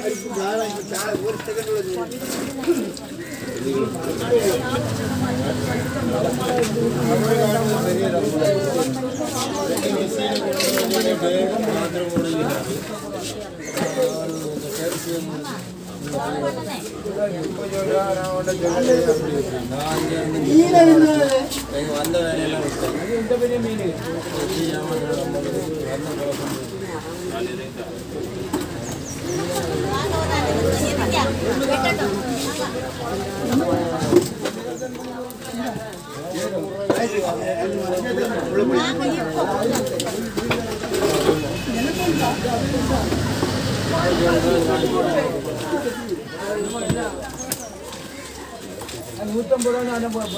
ஒரு செகண்ட் வந்த வேலையெல்லாம் விட்டேன் நூற்றம்பது ரூபா அனுப்ப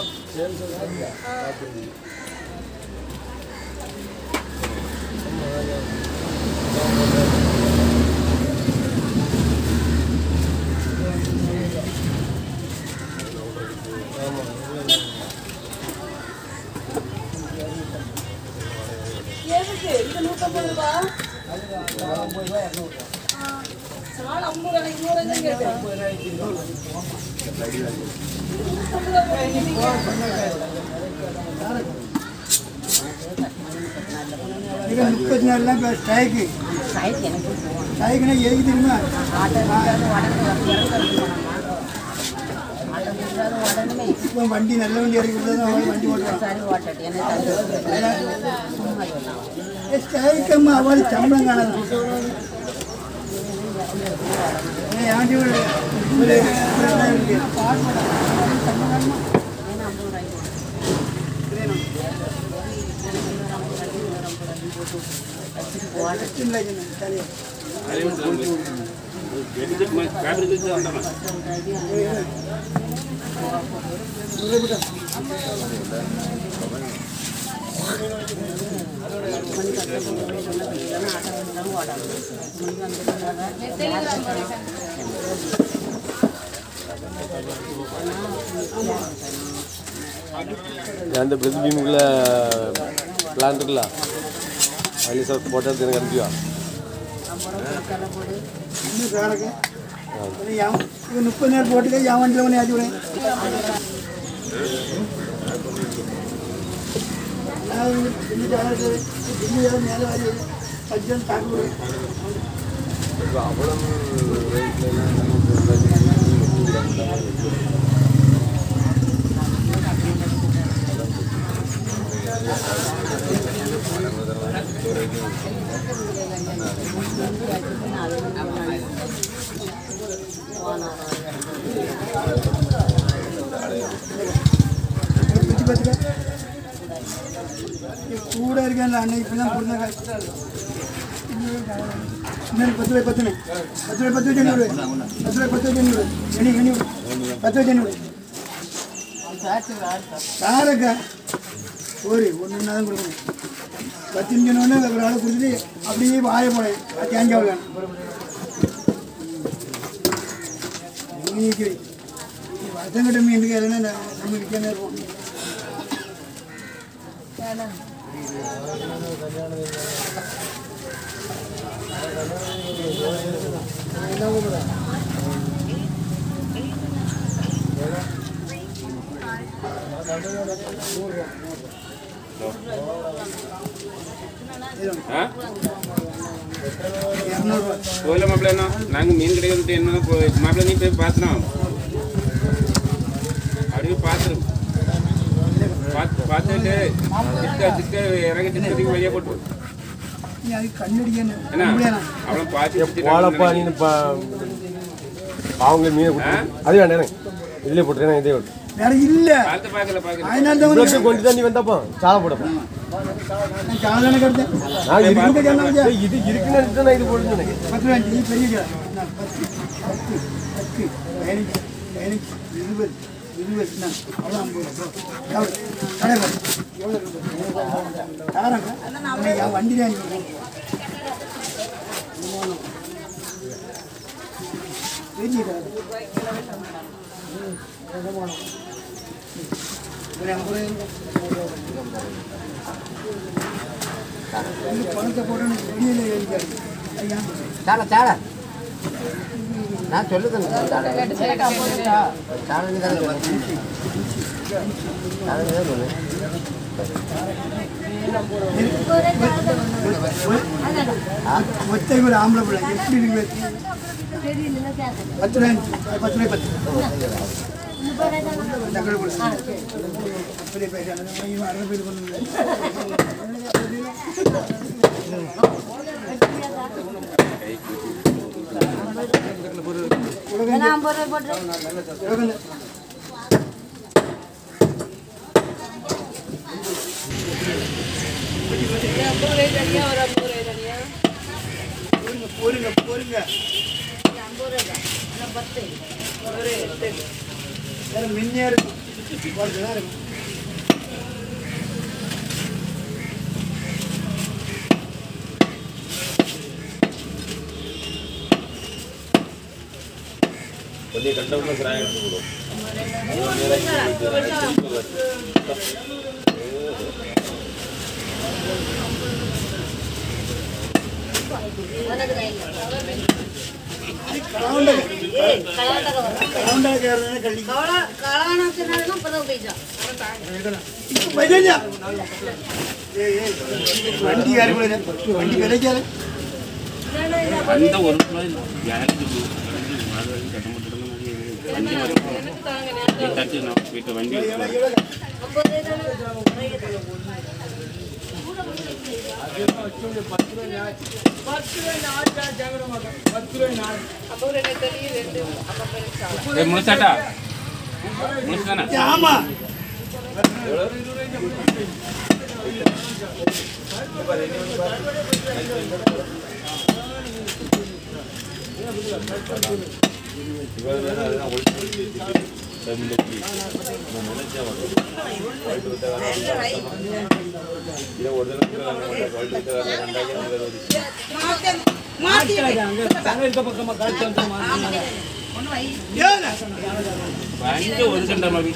எதுக்கு இது நூற்றம்பது ரூபா சால் ஐம்பது ரூபாய் இன்னொரு இது கேட்டேன் இது முப்பத்தி நாலுலாம் இப்போ ஸ்ட்ரைக்கு ஸ்ட்ரைக்குனா எதுக்கு தெரியுமா இப்போ வண்டி நல்ல வண்டி இறக்கி கொடுத்தா தான் அவன் வண்டி ஓட்டுவான் ஸ்ட்ரைக்கம்மா அவள் சம்பளம் காணாது ஏய், ஆண்டி ஒரு ஒரு பிரச்சனை இருக்கு. பிரச்சனை இல்லை, சரியா. அந்த பிளஸ் பீமுக்குள்ள பிளான் இருக்குல்ல அதில் சார் போட்டோ எடுத்து எனக்கு அனுப்பிவா இன்னும் காரக்கு எவன் இவன் முப்பது நேரம் போட்டுக்க என் வண்டியில் ஒன்று ஏற்றி விடுங்க மேலே வாரி பச்சை தாக்கு அவ்வளவு பிடிச்சி பார்த்துக்க கூட இருக்கேன் அன்னைக்கு இப்படிலாம் கொடுத்தாங்க இன்னும் பத்து ரூபாய் பத்துனே பத்து ரூபாய் பத்து வச்சு விடு பத்து ரூபாய் பத்து வச்சு விடு எண்ணி எண்ணி விடு பத்து வச்சு விடு சாரக்கா ஒரு ஒன்று தான் கொடுக்கணும் பத்து நிமிஷம் ஒன்று ஒரு ஆளை கொடுத்துட்டு அப்படியே வாய போனேன் தேங்காய் வேணும் வருஷங்கிட்ட மீன் கேளுன்னா நம்ம விற்கணும் இருப்போம் இரநூறுவா போகல மாப்பிள்ள என்ன நாங்கள் மீன் கடைக்கு வந்துட்டு என்ன போய் மாப்பிள்ள நீ போய் பார்த்துனோம் அப்படியே பார்த்துரு பார்த்து பார்த்துட்டு திக்க திக்க இறங்கி திக்க வெளியே போட்டு நீ அது கண்ணடிக்கணும் என்ன அவளை பார்த்து வாழப்பா நீ பா அவங்க மீனை கொடுத்து அது வேண்டாம் எனக்கு இதுலேயே போட்டுருக்கேன் இதே விட்டு வேற இல்ல பார்த்து பார்க்கல பார்க்கல அதனால தான் இவ்வளோ கொண்டு தான் நீ வந்தப்போ சாலை போடப்பா நான் காலதானே கருத்தேன் நான் இருக்கு சொன்னா இருக்கு ஏய், இது இருக்குன்னு நினைச்சு தான் நான் இது போட்டு சொன்னேன் பத்து ரூபாய் நீ பெரிய கடை நான் பத்து பத்து பத்து பதினஞ்சு பதினஞ்சு இருபது இருபது நான் அவ்வளோ ஐம்பது ரூபா எவ்வளோ கடை பாரு. எவ்வளோ இருக்கு? தாரங்க அன்னைக்கு என் வண்டி தான் இருக்கு. பெரிய கடை. ஒரு ஐம்பது ரூபாய் இந்த பணத்தை போட்டு எனக்கு வெளியில் எழுதிக்காரு ஐயா சால சால நான் சொல்லுதேன் சேனல் தானே சேனல் தான் சொல்லு ஒத்தை ஒரு ஆம்பளை பிள்ளை எப்படி இருக்கு பத்து ரூபாய் பத்து ரூபாய் பத்து தக்கடை கொடுத்து பெரிய பைசா அரை பேர் கொண்டு ஐம்பது ரூபாய் தனியா ஒரு ஐம்பது ரூபாய் தனியா போருங்க போருங்க ஒரு எட்டு வேற மின்னியா இருக்கும் போறதுதான் இருக்கும் கொஞ்சம் கண்டவங்க சிராயம் எடுத்து போடும் கவுண்டா கேரளா கள்ளி பைசா வண்டி யாரு கூட வண்டி கிடைக்காது அந்த ஒரு ரூபாய் யாருக்கு வண்டி வரும் தட்டு நான் வீட்டு வண்டி ஐம்பது ரூபாய் தனி ரெண்டு ஐம்பது ரூபாய் சாலை முடிச்சாட்டா முடிச்சுதானே ஆமா இவர் வேணா அதுதான் ஒழிச்சு நினைச்சா வந்து ஒயிட் வித்தகாரன் இதை ஒரு தினத்தில் ஒயிட் வித்தகாரன் ரெண்டாயிரம் இருபது ஏழு அஞ்சு ஒரு சென்டர் மாதிரி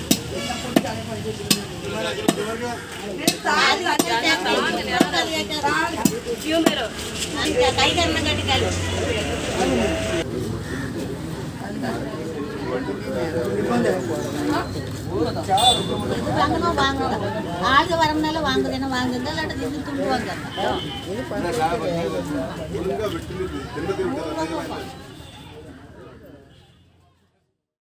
வாங்கணும் வாங்கணும் ஆளுங்க வரனால வாங்குறேன்னா வாங்குங்க இல்லாட்டி தின்னு துண்டு வாங்க ஒழுங்கா விட்டு திரும்ப திரும்ப